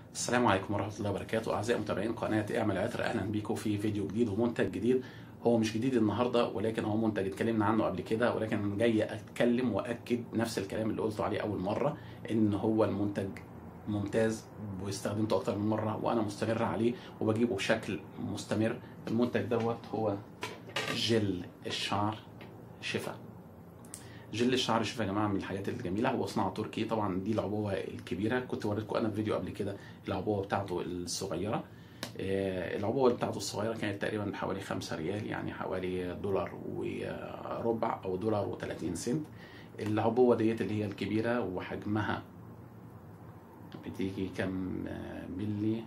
السلام عليكم ورحمة الله وبركاته أعزائي متابعين قناة اعمل عطر أهلا بيكم في فيديو جديد ومنتج جديد هو مش جديد النهاردة ولكن هو منتج اتكلمنا عنه قبل كده ولكن أنا جاي أتكلم وأكد نفس الكلام اللي قلته عليه أول مرة إن هو المنتج ممتاز واستخدمته أكتر من مرة وأنا مستمر عليه وبجيبه بشكل مستمر المنتج دوت هو جل الشعر شفا جل الشعر شوف يا جماعه من الحاجات الجميله هو صناعه تركي طبعا دي العبوه الكبيره كنت وريتكم انا في فيديو قبل كده العبوه بتاعته الصغيره آه، العبوه بتاعته الصغيره كانت تقريبا بحوالي 5 ريال يعني حوالي دولار وربع او دولار و30 سنت العبوه ديت اللي هي الكبيره وحجمها بتيجي كم آه، ملي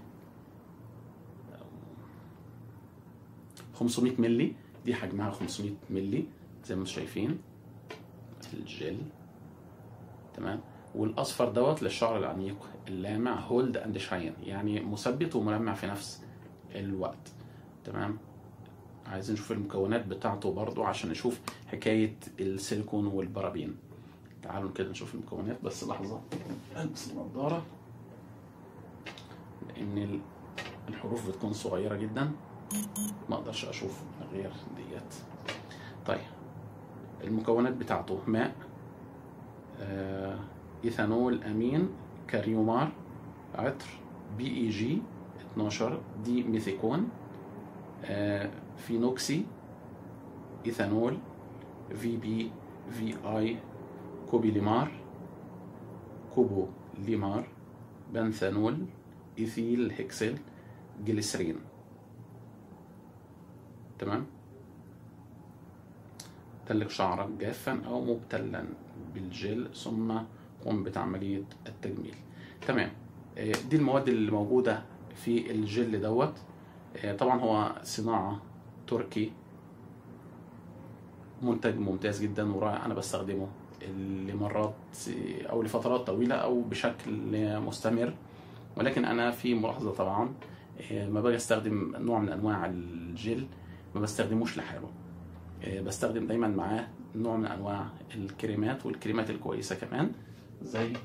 500 ملي دي حجمها 500 ملي زي ما انتم شايفين الجل تمام والاصفر دوت للشعر العميق اللامع هولد اند شاين يعني مثبت وملمع في نفس الوقت تمام عايزين نشوف المكونات بتاعته برضو عشان نشوف حكاية السيليكون والبرابين تعالوا كده نشوف المكونات بس لحظة البس النضارة لان الحروف بتكون صغيرة جدا ما اقدرش اشوف غير ديت طيب المكونات بتاعته ماء آه، ايثانول امين كاريومار عطر بي اي جي 12 دي ميثيكون آه، فينوكسي ايثانول في بي في اي كوبي ليمار كوبو ليمار بنثانول ايثيل هيكسل جليسرين تمام تلك شعرك جافا او مبتلا بالجل ثم قم بعمليه التجميل تمام آه، دي المواد اللي موجوده في الجل دوت آه، طبعا هو صناعه تركي منتج ممتاز جدا ورائع انا بستخدمه لمرات او لفترات طويله او بشكل مستمر ولكن انا في ملاحظه طبعا آه، ما باجي استخدم نوع من انواع الجل ما بستخدموش لحاله آه، بستخدم دايما معاه نوع من انواع الكريمات والكريمات الكويسه كمان زي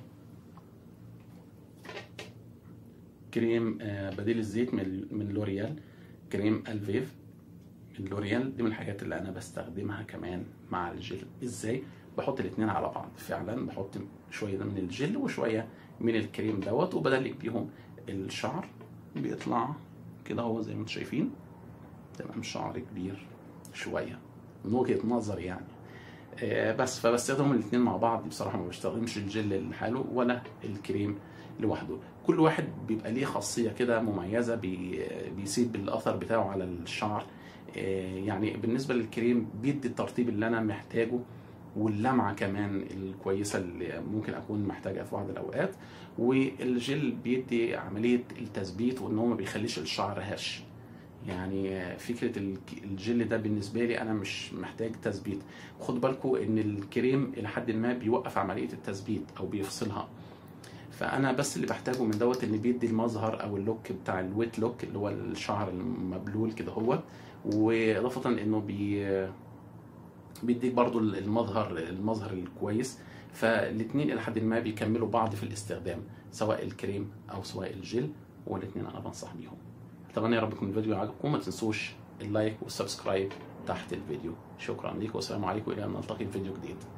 كريم آه، بديل الزيت من من لوريال كريم الفيف من لوريال دي من الحاجات اللي انا بستخدمها كمان مع الجل ازاي بحط الاثنين على بعض فعلا بحط شويه من الجل وشويه من الكريم دوت وبدلك بيهم الشعر بيطلع كده هو زي ما انتم شايفين تمام شعر كبير شويه من وجهه نظري يعني آه، بس فبستخدمهم الاثنين مع بعض بصراحه ما بستخدمش الجل لحاله ولا الكريم لوحده كل واحد بيبقى ليه خاصيه كده مميزه بي بيسيب الاثر بتاعه على الشعر آه، يعني بالنسبه للكريم بيدي الترطيب اللي انا محتاجه واللمعه كمان الكويسه اللي ممكن اكون محتاجها في بعض الاوقات والجل بيدي عمليه التثبيت وان هو ما بيخليش الشعر هش يعني فكره الك- الجل ده بالنسبه لي انا مش محتاج تثبيت خد بالكم ان الكريم الى حد ما بيوقف عمليه التثبيت او بيفصلها فانا بس اللي بحتاجه من دوت ان بيدي المظهر او اللوك بتاع الويت لوك اللي هو الشعر المبلول كده هو واضافه انه بي بيديك برضو المظهر المظهر الكويس فالاثنين الى حد ما بيكملوا بعض في الاستخدام سواء الكريم او سواء الجل والاثنين انا بنصح بيهم اتمنى يا رب يكون الفيديو عجبكم ما تنسوش اللايك والسبسكرايب تحت الفيديو شكرا لكم والسلام عليكم الى ان نلتقي في فيديو جديد